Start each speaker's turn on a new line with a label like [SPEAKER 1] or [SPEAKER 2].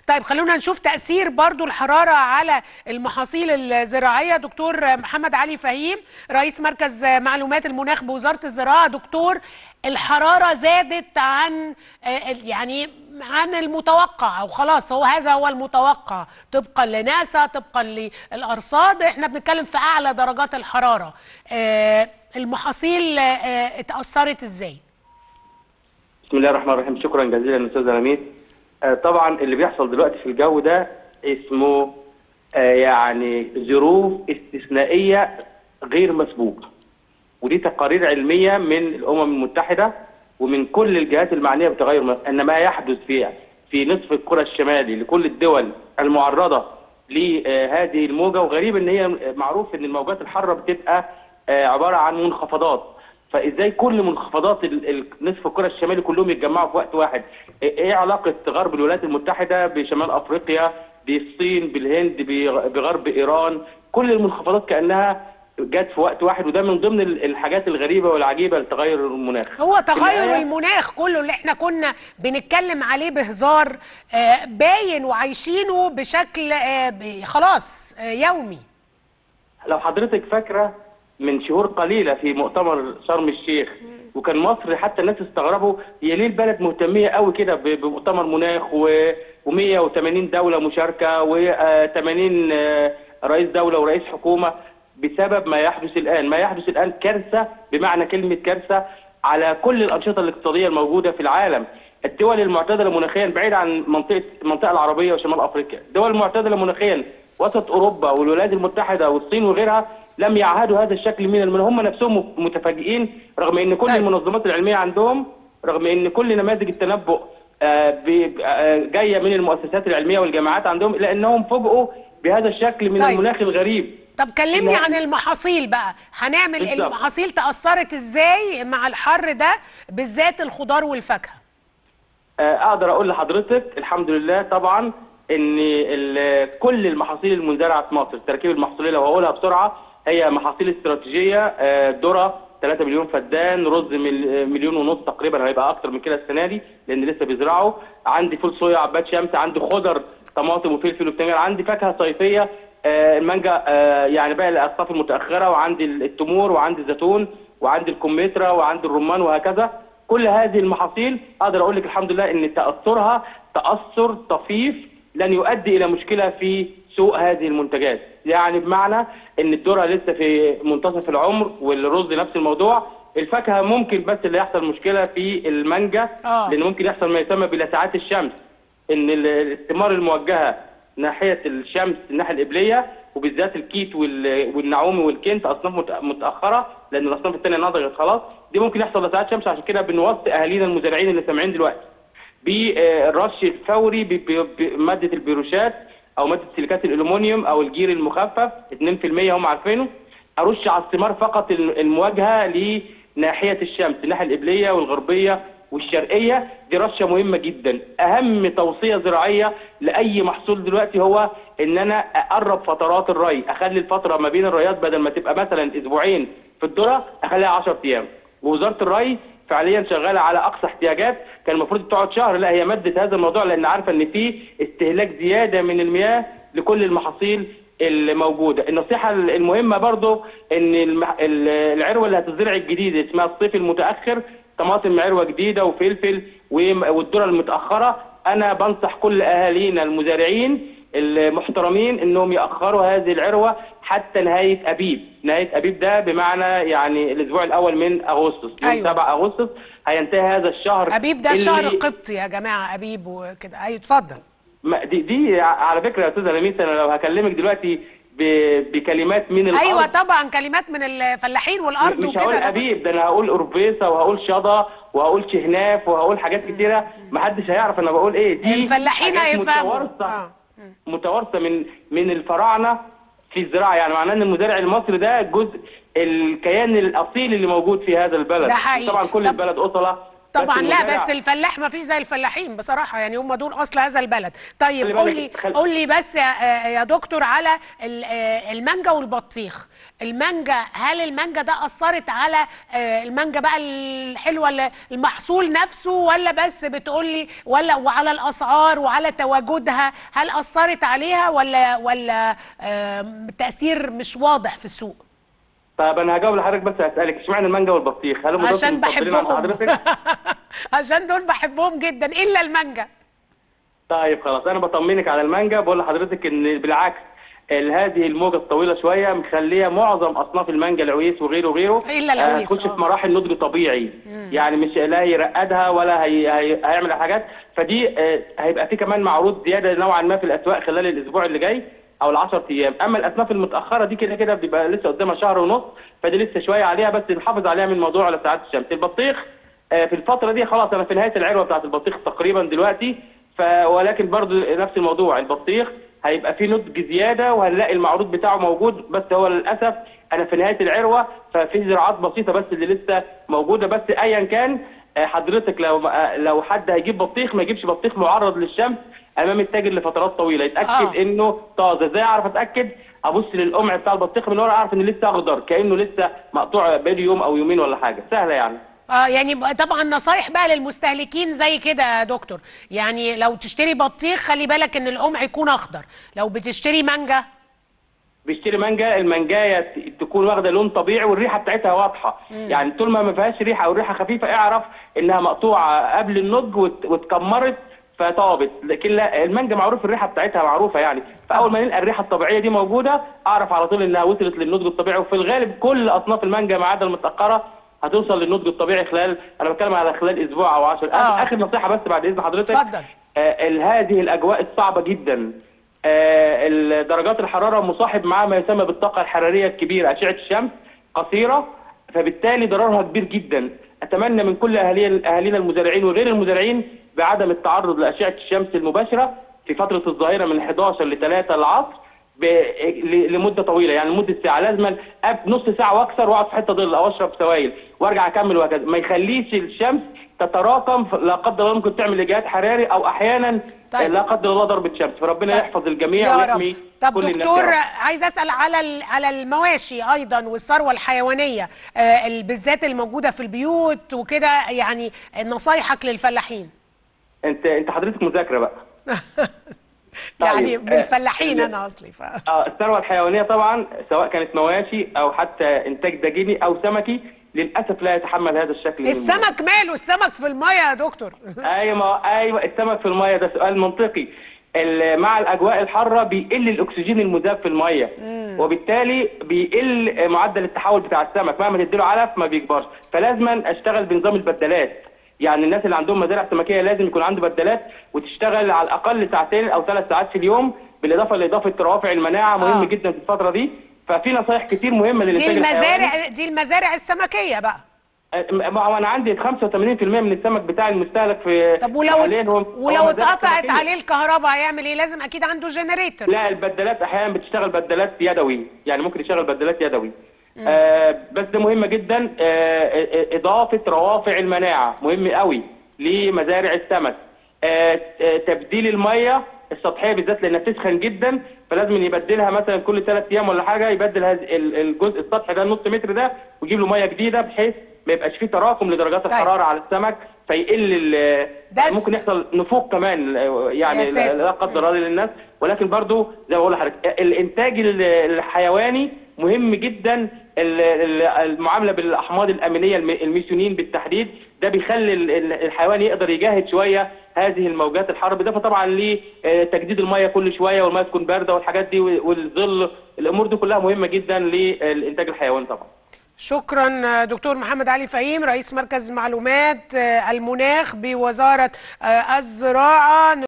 [SPEAKER 1] طيب خلونا نشوف تأثير برضو الحرارة على المحاصيل الزراعية دكتور محمد علي فهيم رئيس مركز معلومات المناخ بوزارة الزراعة دكتور الحرارة زادت عن آه، يعني عن المتوقع او خلاص هو هذا هو المتوقع طبقا لناسا طبقا للارصاد احنا بنتكلم في اعلى درجات الحرارة آه، المحاصيل آه، اتأثرت ازاي؟
[SPEAKER 2] بسم الله الرحمن الرحيم شكرا جزيلا استاذ نميت آه، طبعا اللي بيحصل دلوقتي في الجو ده اسمه آه، يعني ظروف استثنائيه غير مسبوقه ودي تقارير علميه من الامم المتحده ومن كل الجهات المعنيه بتغير م- ان ما يحدث في في نصف الكره الشمالي لكل الدول المعرضه لهذه الموجه وغريب ان هي معروف ان الموجات الحاره بتبقى آه، عباره عن منخفضات فازاي كل منخفضات ال- ال- نصف الكره الشمالي كلهم يتجمعوا في وقت واحد ايه إيه علاقه غرب الولايات المتحده بشمال افريقيا بالصين بالهند بغ- بغرب ايران كل المنخفضات كانها جت في وقت واحد وده من ضمن ال- الحاجات الغريبه والعجيبه لتغير المناخ
[SPEAKER 1] هو تغير
[SPEAKER 2] النهاية-
[SPEAKER 1] المناخ كله اللي احنا كنا بنتكلم عليه بهزار آه، باين وعايشينه بشكل آه، ب- خلاص آه، يومي
[SPEAKER 2] لو حضرتك فاكره من شهور قليله في مؤتمر شرم الشيخ وكان مصر حتى الناس استغربوا هي ليه البلد مهتميه قوي كده ب- بمؤتمر مناخ و180 دوله مشاركه و80 رئيس دوله ورئيس حكومه بسبب ما يحدث الان، ما يحدث الان كارثه بمعنى كلمه كارثه على كل الانشطه الاقتصاديه الموجوده في العالم. الدول المعتدله مناخيا بعيد عن منطقه المنطقه العربيه وشمال افريقيا، الدول المعتدله مناخيا وسط اوروبا والولايات المتحده والصين وغيرها لم يعهدوا هذا الشكل من المناخ، هم نفسهم متفاجئين رغم ان كل
[SPEAKER 1] طيب.
[SPEAKER 2] المنظمات العلميه عندهم رغم ان كل نماذج التنبؤ آه، ب- آه، جايه من المؤسسات العلميه والجامعات عندهم الا انهم فوجئوا بهذا الشكل من
[SPEAKER 1] طيب.
[SPEAKER 2] المناخ الغريب.
[SPEAKER 1] طب كلمني
[SPEAKER 2] لا.
[SPEAKER 1] عن المحاصيل بقى هنعمل
[SPEAKER 2] بالظبط.
[SPEAKER 1] المحاصيل تأثرت ازاي مع الحر ده بالذات الخضار والفاكهة
[SPEAKER 2] آه، اقدر اقول لحضرتك الحمد لله طبعا ان ال- كل المحاصيل المزرعه في مصر التركيب المحصوليه لو هقولها بسرعه هي محاصيل استراتيجيه آه، ذره 3 مليون فدان رز مل- مليون ونص تقريبا هيبقى اكتر من كده السنه دي لان لسه بيزرعوا عندي فول صويا عباد شمس عندي خضر طماطم وفلفل وبتنجان عندي فاكهه صيفيه آه، المانجا آه، يعني باقي الاصناف المتاخره وعندي التمور وعندي الزيتون وعندي الكمثرى وعندي الرمان وهكذا كل هذه المحاصيل اقدر اقول لك الحمد لله ان تاثرها تاثر طفيف لن يؤدي الى مشكله في سوق هذه المنتجات يعني بمعنى ان الذره لسه في منتصف العمر والرز نفس الموضوع الفاكهه ممكن بس اللي يحصل مشكله في المانجا
[SPEAKER 1] آه.
[SPEAKER 2] لان ممكن يحصل ما يسمى بلسعات الشمس ان ال- الثمار الموجهه ناحيه الشمس الناحيه القبليه وبالذات الكيت وال- والنعومي والكنت اصناف مت- متاخره لان الاصناف الثانيه نضجت خلاص دي ممكن يحصل لسعات شمس عشان كده بنوصي اهالينا المزارعين اللي سامعين دلوقتي بالرش الفوري ب- ب- بماده البيروشات او ماده سيليكات الالومنيوم او الجير المخفف 2% هم عارفينه ارش على الثمار فقط الم- المواجهه لناحيه الشمس الناحيه القبليه والغربيه والشرقيه دي رشه مهمه جدا اهم توصيه زراعيه لاي محصول دلوقتي هو ان انا اقرب فترات الري اخلي الفتره ما بين الريات بدل ما تبقى مثلا اسبوعين في الذره اخليها 10 ايام ووزاره الري فعليا شغاله على اقصى احتياجات كان المفروض تقعد شهر لا هي مدت هذا الموضوع لان عارفه ان في استهلاك زياده من المياه لكل المحاصيل الموجوده النصيحه المهمه برضو ان المح... ال- العروه اللي هتزرع الجديد اسمها الصيف المتاخر طماطم عروه جديده وفلفل وم- والذره المتاخره انا بنصح كل اهالينا المزارعين المحترمين انهم ياخروا هذه العروه حتى نهايه ابيب نهايه ابيب ده بمعنى يعني الاسبوع الاول من اغسطس يوم
[SPEAKER 1] أيوة.
[SPEAKER 2] 7 اغسطس هينتهي هذا الشهر
[SPEAKER 1] أبيب ده
[SPEAKER 2] اللي-
[SPEAKER 1] الشهر القبطي يا جماعة أبيب وكده أيوة اتفضل
[SPEAKER 2] ما- دي دي على فكره يا استاذه لميس انا لو هكلمك دلوقتي ب- بكلمات من الارض
[SPEAKER 1] أيوة طبعا كلمات من الفلاحين والأرض
[SPEAKER 2] مش
[SPEAKER 1] وكده
[SPEAKER 2] هقول
[SPEAKER 1] أنا
[SPEAKER 2] ابيب ده انا هقول قربيسه وهقول شضا وهقول شهناف وهقول حاجات كتيره محدش هيعرف انا بقول ايه دي
[SPEAKER 1] الفلاحين
[SPEAKER 2] حاجات
[SPEAKER 1] هيفهموا.
[SPEAKER 2] متوارثه
[SPEAKER 1] آه.
[SPEAKER 2] متوارثه من من الفراعنه في الزراعه يعني معناه ان المزارع المصري ده جزء الكيان الاصيل اللي موجود في هذا البلد
[SPEAKER 1] ده حقيقي.
[SPEAKER 2] طبعا كل
[SPEAKER 1] طب-
[SPEAKER 2] البلد اصله
[SPEAKER 1] طبعا لا
[SPEAKER 2] المزارع-
[SPEAKER 1] بس الفلاح ما فيش زي الفلاحين بصراحه يعني هم دول اصل هذا البلد طيب
[SPEAKER 2] خلي
[SPEAKER 1] قول
[SPEAKER 2] بالك-
[SPEAKER 1] لي
[SPEAKER 2] خل-
[SPEAKER 1] قول لي بس يا يا دكتور على ال- آه، المانجا والبطيخ المانجا هل المانجا ده اثرت على آه، المانجا بقى الحلوه ال- المحصول نفسه ولا بس بتقول لي ولا وعلى الاسعار وعلى تواجدها هل اثرت عليها ولا ولا آه، تاثير مش واضح في السوق
[SPEAKER 2] طب انا هجاوب لحضرتك بس هسالك اشمعنى المانجا والبطيخ هل هم دول
[SPEAKER 1] عشان
[SPEAKER 2] مفضلين عند
[SPEAKER 1] بحبهم
[SPEAKER 2] حضرتك
[SPEAKER 1] عشان دول بحبهم جدا الا المانجا
[SPEAKER 2] طيب خلاص انا بطمنك على المانجا بقول لحضرتك ان بالعكس ال- هذه الموجه الطويله شويه مخليه معظم اصناف المانجا العويس وغيره وغيره
[SPEAKER 1] إلا العويس،
[SPEAKER 2] تخش
[SPEAKER 1] آه.
[SPEAKER 2] في مراحل نضج طبيعي يعني مش لا هيرقدها ولا هي هي هيعمل حاجات فدي آه، هيبقى في كمان معروض زياده نوعا ما في الاسواق خلال الاسبوع اللي جاي او ال 10 ايام اما الاصناف المتاخره دي كده كده بيبقى لسه قدامها شهر ونص فدي لسه شويه عليها بس نحافظ عليها من موضوع على ساعات الشمس البطيخ آه، في الفتره دي خلاص انا في نهايه العروه بتاعت البطيخ تقريبا دلوقتي ف ولكن برضو نفس الموضوع البطيخ هيبقى فيه نضج زياده وهنلاقي المعروض بتاعه موجود بس هو للاسف انا في نهايه العروه ففي زراعات بسيطه بس اللي لسه موجوده بس ايا كان آه، حضرتك لو آه، لو حد هيجيب بطيخ ما يجيبش بطيخ معرض للشمس امام التاجر لفترات طويله يتاكد
[SPEAKER 1] آه.
[SPEAKER 2] انه طازه ازاي اعرف اتاكد ابص للقمع بتاع البطيخ من ورا اعرف انه لسه اخضر كانه لسه مقطوع بقاله يوم او يومين ولا حاجه سهله يعني
[SPEAKER 1] اه يعني ب- طبعا نصايح بقى للمستهلكين زي كده يا دكتور يعني لو تشتري بطيخ خلي بالك ان القمع يكون اخضر لو بتشتري مانجا
[SPEAKER 2] بيشتري مانجا المانجايه ت- تكون واخده لون طبيعي والريحه بتاعتها واضحه يعني طول ما ما فيهاش ريحه او ريحه خفيفه اعرف انها مقطوعه قبل النضج وات- واتكمرت فطابت لكن لا المانجا معروف الريحه بتاعتها معروفه يعني فاول ما نلقى الريحه الطبيعيه دي موجوده اعرف على طول انها وصلت للنضج الطبيعي وفي الغالب كل اصناف المانجا ما عدا المتاخره هتوصل للنضج الطبيعي خلال انا بتكلم على خلال اسبوع او 10
[SPEAKER 1] آه.
[SPEAKER 2] اخر نصيحه بس بعد اذن حضرتك
[SPEAKER 1] اتفضل.
[SPEAKER 2] آه، ال- هذه الاجواء الصعبه جدا آه، ال- درجات الحراره مصاحب معها ما يسمى بالطاقه الحراريه الكبيره اشعه الشمس قصيره فبالتالي ضررها كبير جدا اتمنى من كل اهالي اهالينا المزارعين وغير المزارعين بعدم التعرض لاشعه الشمس المباشره في فتره الظهيره من 11 ل 3 العصر ب... ل- لمده طويله يعني لمده ساعه لازم أب نص ساعه واكثر واقعد في حته ظل او اشرب سوائل وارجع اكمل وهكذا ما يخليش الشمس تتراكم ف- لا قدر الله ممكن تعمل اجهاد حراري او احيانا
[SPEAKER 1] طيب.
[SPEAKER 2] لا قدر الله ضربه شمس فربنا
[SPEAKER 1] طيب.
[SPEAKER 2] يحفظ الجميع
[SPEAKER 1] يا
[SPEAKER 2] ويحمي
[SPEAKER 1] رب طب
[SPEAKER 2] كل الناس
[SPEAKER 1] دكتور
[SPEAKER 2] يا رب.
[SPEAKER 1] عايز اسال على ال- على المواشي ايضا والثروه الحيوانيه آه، ال- بالذات الموجوده في البيوت وكده يعني نصايحك للفلاحين
[SPEAKER 2] انت انت حضرتك مذاكره بقى
[SPEAKER 1] يعني
[SPEAKER 2] طيب،
[SPEAKER 1] من
[SPEAKER 2] آه،
[SPEAKER 1] الفلاحين
[SPEAKER 2] ال-
[SPEAKER 1] انا اصلي ف...
[SPEAKER 2] اه الثروه الحيوانيه طبعا سواء كانت مواشي او حتى انتاج دجيني او سمكي للاسف لا يتحمل هذا الشكل من المناخ.
[SPEAKER 1] السمك ماله السمك في الميه يا دكتور
[SPEAKER 2] ايوه ما ايوه السمك في الميه ده سؤال منطقي ال- مع الاجواء الحاره بيقل الاكسجين المذاب في الميه وبالتالي بيقل معدل التحول بتاع السمك مهما تديله علف ما بيكبرش فلازما اشتغل بنظام البدلات يعني الناس اللي عندهم مزارع سمكيه لازم يكون عنده بدلات وتشتغل على الاقل ساعتين او ثلاث ساعات في اليوم بالاضافه لاضافه روافع المناعه مهم
[SPEAKER 1] آه.
[SPEAKER 2] جدا في الفتره دي ففي نصايح كتير مهمه
[SPEAKER 1] دي
[SPEAKER 2] للانتاج الحيواني
[SPEAKER 1] المزارع دي المزارع السمكيه بقى
[SPEAKER 2] ما هو انا عندي 85% من السمك بتاع المستهلك في
[SPEAKER 1] طب ولو
[SPEAKER 2] حاليا هو- هو
[SPEAKER 1] ولو
[SPEAKER 2] مزارع
[SPEAKER 1] اتقطعت
[SPEAKER 2] سمكية.
[SPEAKER 1] عليه الكهرباء هيعمل ايه لازم اكيد عنده جنريتور
[SPEAKER 2] لا البدلات احيانا بتشتغل بدلات يدوي يعني ممكن يشتغل بدلات يدوي آه بس ده مهمه جدا آه آه، اضافه روافع المناعه مهم قوي لمزارع السمك آه آه، تبديل الميه السطحيه بالذات لانها بتسخن جدا فلازم يبدلها مثلا كل ثلاث ايام ولا حاجه يبدل هذا ال- الجزء السطحي ده النص متر ده ويجيب له ميه جديده بحيث ما يبقاش فيه تراكم لدرجات
[SPEAKER 1] طيب.
[SPEAKER 2] الحراره على السمك فيقل ال-
[SPEAKER 1] ده س-
[SPEAKER 2] ممكن يحصل نفوق كمان آه،
[SPEAKER 1] يا
[SPEAKER 2] يعني
[SPEAKER 1] ساتر.
[SPEAKER 2] لا قدر الله للناس ولكن برضو زي ما بقول لحضرتك الانتاج ال- الحيواني مهم جدا ال- ال- المعامله بالاحماض الامينيه الم- الميثيونين بالتحديد ده بيخلي ال- ال- الحيوان يقدر يجاهد شويه هذه الموجات الحاره بالاضافه طبعا لتجديد الميه كل شويه والميه تكون بارده والحاجات دي والظل الامور دي كلها مهمه جدا للانتاج الحيواني طبعا
[SPEAKER 1] شكرا دكتور محمد علي فهيم رئيس مركز معلومات المناخ بوزاره الزراعه